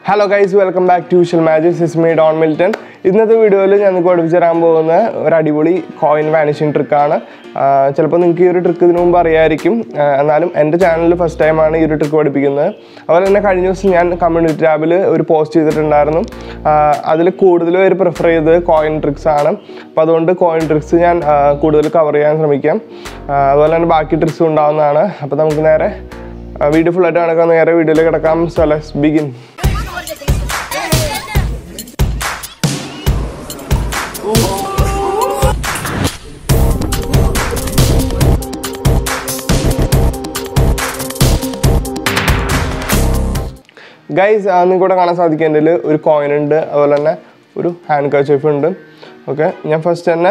hello guys welcome back to visual magic Sismi Don Milton ഇന്നത്തെ വീഡിയോയിൽ ഞാൻ നിങ്ങൾക്ക് പഠിപ്പിച്ചു തരാൻ പോകുന്ന ഒരു അടിപൊളി കോയിൻ വാനിഷിങ് ട്രിക്കാണ് ചിലപ്പോൾ നിങ്ങൾക്ക് ഈ ഒരു ട്രിക്ക് ഇതിനു മുമ്പ് അറിയായിരിക്കും ആ, എന്നാലും എൻ്റെ ചാനലിൽ ഫസ്റ്റ് ടൈമാണ് ഈ ഒരു ട്രിക്ക് പഠിപ്പിക്കുന്നത് അതുപോലെ തന്നെ കഴിഞ്ഞ ദിവസം ഞാൻ കമ്മ്യൂണിറ്റി ടാബിൽ ഒരു പോസ്റ്റ് ചെയ്തിട്ടുണ്ടായിരുന്നു അതിൽ കൂടുതൽ പേര് പ്രിഫർ ചെയ്തത് കോയിൻ ട്രിക്സ് ആണ് അപ്പോൾ അതുകൊണ്ട് കോയിൻ ട്രിക്സ് ഞാൻ ആ, കൂടുതൽ കവർ ചെയ്യാൻ ശ്രമിക്കാം ആ, അതുപോലെ തന്നെ ബാക്കി ട്രിക്സും ഉണ്ടാവുന്നതാണ് അപ്പോൾ നമുക്ക് നേരെ വീഡിയോ ഫുള്ളായിട്ട് നടക്കാൻ നേരെ വീഡിയോയിലേക്ക് കിടക്കാം സോ ലെറ്റ്സ് ബിഗിൻ ഗൈസ് നിങ്ങൾക്ക് ഇവിടെ കാണാൻ സാധിക്കും എൻ്റെ കയ്യില് ഒരു കോയിൻ ഉണ്ട് അതുപോലെ തന്നെ ഒരു ഹാൻഡ് കർച്ചീഫ് ഉണ്ട് ഓക്കെ ഞാൻ ഫസ്റ്റ് തന്നെ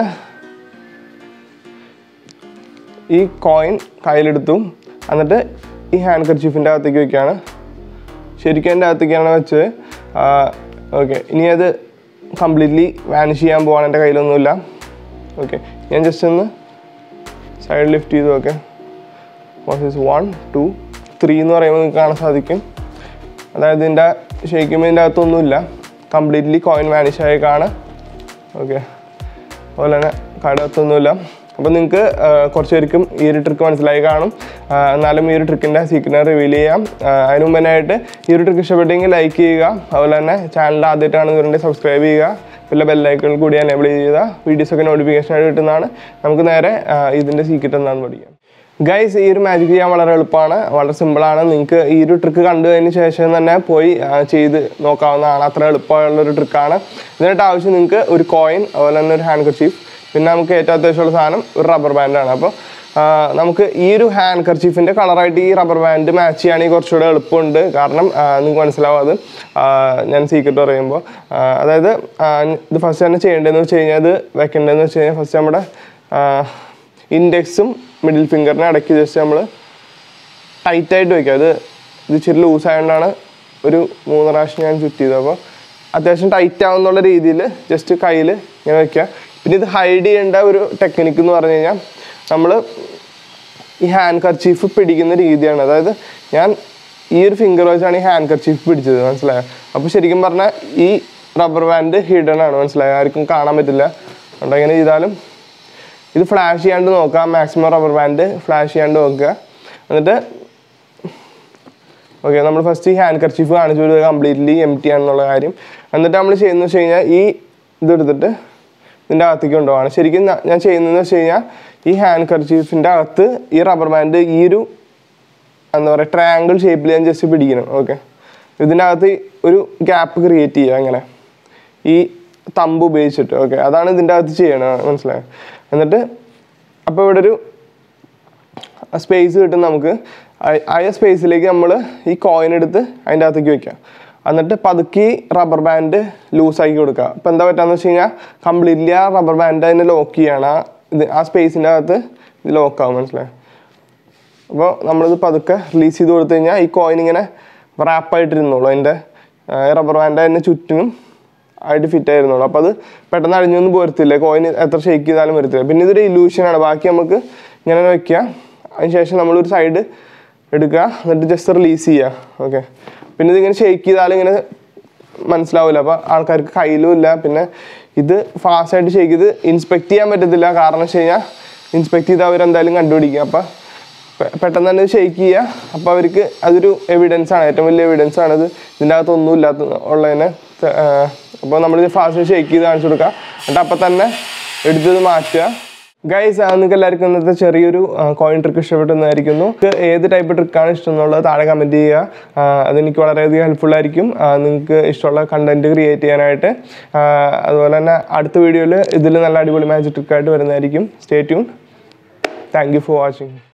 ഈ കോയിൻ കയ്യിലെടുത്തു എന്നിട്ട് ഈ ഹാൻഡ് കർച്ചീഫിൻ്റെ അകത്തേക്ക് വെക്കുകയാണ് ശരിക്കും എൻ്റെ അകത്തേക്കാണ് വെച്ചത് ഓക്കെ ഇനി അത് കംപ്ലീറ്റ്ലി വാനിഷ് ചെയ്യാൻ പോകാൻ എൻ്റെ കയ്യിലൊന്നുമില്ല ഓക്കെ ഞാൻ ജസ്റ്റ് ഒന്ന് സൈഡ് ലിഫ്റ്റ് ചെയ്തു okay process one two three എന്ന് പറയുമ്പോൾ നിങ്ങൾക്ക് കാണാൻ സാധിക്കും അതായത് ഇതിൻ്റെ ഷെയ്ക്കുമ്പോൾ ഇതിൻ്റെ അകത്തൊന്നുമില്ല കംപ്ലീറ്റ്ലി കോയിൻ വാനിഷ് ആയേക്കാണ് ഓക്കെ അതുപോലെ തന്നെ കടത്തൊന്നുമില്ല അപ്പോൾ നിങ്ങൾക്ക് കുറച്ച് പേർക്കും ഈ ഒരു ട്രിക്ക് മനസ്സിലായി കാണും ആ, എന്നാലും ഈ ഒരു ട്രിക്കിൻ്റെ സീക്രറ്റിനെ റിവീൽ ചെയ്യാം ആ, അതിന് മുമ്പനായിട്ട് ഈ ഒരു ട്രിക്ക് ഇഷ്ടപ്പെട്ടെങ്കിൽ ലൈക്ക് ചെയ്യുക അതുപോലെ തന്നെ ചാനൽ ആദ്യമായിട്ടാണ് ഇവരുണ്ടെങ്കിൽ സബ്സ്ക്രൈബ് ചെയ്യുക പിന്നെ ബെല്ലൈക്കൺ കൂടി എനേബിൾ ചെയ്യുക വീഡിയോസൊക്കെ നോട്ടിഫിക്കേഷൻ ആയിട്ട് കിട്ടുന്നതാണ് നമുക്ക് നേരെ ആ, ഇതിൻ്റെ സീക്രറ്റ് എന്താണെന്ന് പഠിക്കാം ഗൈസ് ഈ ഒരു മാജിക് ചെയ്യാൻ വളരെ എളുപ്പമാണ് വളരെ സിമ്പിളാണ് നിങ്ങൾക്ക് ഈ ഒരു ട്രിക്ക് കണ്ടതിന് ശേഷം തന്നെ പോയി ആ, ചെയ്ത് നോക്കാവുന്നതാണ് അത്ര എളുപ്പമുള്ള ഒരു ട്രിക്കാണ് ഇതിനായിട്ട് ആവശ്യം നിങ്ങൾക്ക് ഒരു കോയിൻ അതുപോലെ തന്നെ ഒരു ഹാൻഡ് കർച്ചീഫ് പിന്നെ നമുക്ക് ഏറ്റവും അത്യാവശ്യമുള്ള സാധനം ഒരു റബ്ബർ ബാൻഡാണ് അപ്പോൾ ആ, നമുക്ക് ഈ ഒരു ഹാൻഡ് കർച്ചീഫിൻ്റെ കളറായിട്ട് ഈ റബ്ബർ ബാൻഡ് മാച്ച് ചെയ്യുകയാണെങ്കിൽ കുറച്ചുകൂടെ എളുപ്പമുണ്ട് കാരണം ആ, നിങ്ങൾക്ക് മനസ്സിലാവും അത് ആ, ഞാൻ സീക്രട്ട് പറയുമ്പോൾ ആ, അതായത് ആ, ഇത് ഫസ്റ്റ് തന്നെ ചെയ്യേണ്ടതെന്ന് വെച്ച് കഴിഞ്ഞാൽ ഇത് വെക്കേണ്ടതെന്ന് വെച്ച് കഴിഞ്ഞാൽ ഫസ്റ്റ് നമ്മുടെ ഇൻഡെക്സും മിഡിൽ ഫിംഗറിനെ ഇടയ്ക്ക് ജസ്റ്റ് നമ്മൾ ടൈറ്റായിട്ട് വയ്ക്കുക അത് ഇത് ഇച്ചിരി ലൂസ് ആയതുകൊണ്ടാണ് ഒരു മൂന്ന് പ്രാവശ്യം ഞാൻ ചുറ്റ് ചെയ്തത് അപ്പോൾ അത്യാവശ്യം ടൈറ്റ് ആവുന്നുള്ള രീതിയിൽ ജസ്റ്റ് കയ്യിൽ ഇങ്ങനെ വയ്ക്കുക പിന്നെ ഇത് ഹൈഡ് ചെയ്യേണ്ട ഒരു ടെക്നിക്ക് എന്ന് പറഞ്ഞു കഴിഞ്ഞാൽ നമ്മൾ ഈ ഹാൻഡ് കർച്ചീഫ് പിടിക്കുന്ന രീതിയാണ് അതായത് ഞാൻ ഈ ഒരു ഫിംഗർ വെച്ചാണ് ഈ ഹാൻഡ് കർച്ചീഫ് പിടിച്ചത് മനസ്സിലായോ അപ്പോൾ ശരിക്കും പറഞ്ഞാൽ ഈ റബ്ബർ ബാൻഡ് ഹിഡൻ ആണ് മനസ്സിലായോ ആർക്കും കാണാൻ പറ്റില്ല അതുകൊണ്ട് എങ്ങനെ ചെയ്താലും ഇത് ഫ്ലാഷ് ചെയ്യാണ്ട് നോക്കാം മാക്സിമം റബ്ബർ ബാൻഡ് ഫ്ലാഷ് ചെയ്യാണ്ട് നോക്കുക എന്നിട്ട് ഓക്കെ നമ്മൾ ഫസ്റ്റ് ഈ ഹാൻഡ് കർച്ചീഫ് കാണിച്ചു കൊടുക്കുക കംപ്ലീറ്റ്ലി എം ടി ആണെന്നുള്ള കാര്യം എന്നിട്ട് നമ്മൾ ചെയ്യുന്നത് വെച്ച് കഴിഞ്ഞാൽ ഈ ഇതെടുത്തിട്ട് ഇതിൻ്റെ അകത്തേക്ക് കൊണ്ടുപോകാണ് ശരിക്കും ന- ഞാൻ ചെയ്യുന്നതെന്ന് വെച്ച് കഴിഞ്ഞാൽ ഈ ഹാൻഡ് കർച്ചീഫിൻ്റെ അകത്ത് ഈ റബ്ബർ ബാൻഡ് ഈ ഒരു എന്താ പറയുക ട്രയാങ്കിൾ ഷേപ്പിൽ ഞാൻ ജസ്റ്റ് പിടിക്കണം ഓക്കെ ഇതിൻ്റെ അകത്ത് ഒരു ഗ്യാപ്പ് ക്രിയേറ്റ് ചെയ്യുക അങ്ങനെ ഈ തമ്പ് ഉപയോഗിച്ചിട്ട് ഓക്കെ അതാണ് ഇതിൻ്റെ അകത്ത് ചെയ്യണത് മനസ്സിലായോ എന്നിട്ട് അപ്പോൾ ഇവിടെ ഒരു സ്പേസ് കിട്ടും നമുക്ക് ആ- ആ സ്പേസിലേക്ക് നമ്മൾ ഈ കോയിൻ എടുത്ത് അതിൻ്റെ അകത്തേക്ക് വെക്കാം എന്നിട്ട് പതുക്കി റബ്ബർ ബാൻഡ് ലൂസാക്കി കൊടുക്കുക അപ്പോൾ എന്താ പറ്റാന്ന് വെച്ച് കഴിഞ്ഞാൽ കംപ്ലീറ്റ്ലി ആ റബ്ബർ ബാൻഡ് അതിനെ ലോക്ക് ചെയ്യാണ് ആ ഇത് ആ സ്പേസിൻ്റെ അകത്ത് ഇത് ലോക്കാവും മനസ്സിലായോ അപ്പോൾ നമ്മളിത് പതുക്കെ റിലീസ് ചെയ്ത് കൊടുത്തു കഴിഞ്ഞാൽ ഈ കോയിൻ ഇങ്ങനെ റാപ്പായിട്ടിരുന്നുള്ളൂ അതിൻ്റെ റബ്ബർ ബാൻഡ് അതിൻ്റെ ചുറ്റിനും ആയിട്ട് ഫിറ്റ് ആയിരുന്നുള്ളൂ അപ്പോൾ അത് പെട്ടെന്ന് അഴിഞ്ഞൊന്നും പോരത്തില്ല കോയിൻ എത്ര ഷേക്ക് ചെയ്താലും വരത്തില്ല പിന്നെ ഇതൊരു ഇല്യൂഷനാണ് ബാക്കി നമുക്ക് ഇങ്ങനെ വെക്കുക അതിനുശേഷം നമ്മളൊരു സൈഡ് എടുക്കുക എന്നിട്ട് ജസ്റ്റ് റിലീസ് ചെയ്യുക ഓക്കെ പിന്നെ ഇതിങ്ങനെ ഷേക്ക് ചെയ്താലും ഇങ്ങനെ മനസ്സിലാവില്ല അപ്പോൾ ആൾക്കാർക്ക് കയ്യിലും ഇല്ല പിന്നെ ഇത് ഫാസ്റ്റായിട്ട് ഷേക്ക് ചെയ്ത് ഇൻസ്പെക്ട് ചെയ്യാൻ പറ്റത്തില്ല കാരണം വെച്ച് കഴിഞ്ഞാൽ ഇൻസ്പെക്ട് ചെയ്ത് അവരെന്തായാലും കണ്ടുപിടിക്കുക അപ്പോൾ പെ- പെട്ടെന്ന് തന്നെ ഷെയ്ക്ക് ചെയ്യുക അപ്പോൾ അവർക്ക് അതൊരു എവിഡൻസ് ആണ് ഏറ്റവും വലിയ എവിഡൻസ് ആണ് ഇത് ഇതിൻ്റെ അകത്ത് ഒന്നും ഇല്ലാത്ത ഉള്ളതിനെ അപ്പോൾ നമ്മൾ ഫാസ്റ്റ് ഷെയ്ക്ക് ചെയ്ത് കാണിച്ചു കൊടുക്കുക എന്നിട്ട് അപ്പം തന്നെ എടുത്തത് മാറ്റുക ഗൈസ് നിങ്ങൾക്ക് എല്ലാവർക്കും ഇന്നത്തെ ചെറിയൊരു കോയിൻ ട്രിക്ക് ഇഷ്ടപ്പെട്ടെന്നായിരിക്കുന്നു നിങ്ങൾക്ക് ഏത് ടൈപ്പ് ട്രിക്കാണ് ഇഷ്ടം എന്നുള്ളത് താഴെ കമൻറ്റ് ചെയ്യുക ആ, അതെനിക്ക് വളരെയധികം ഹെൽപ്ഫുൾ ആയിരിക്കും ആ, നിങ്ങൾക്ക് ഇഷ്ടമുള്ള കണ്ടന്റ് ക്രിയേറ്റ് ചെയ്യാനായിട്ട് ആ, അതുപോലെ തന്നെ അടുത്ത വീഡിയോയിൽ ഇതിൽ നല്ല അടിപൊളി മാജിക് ട്രിക്കായിട്ട് വരുന്നതായിരിക്കും stay tune thank you for watching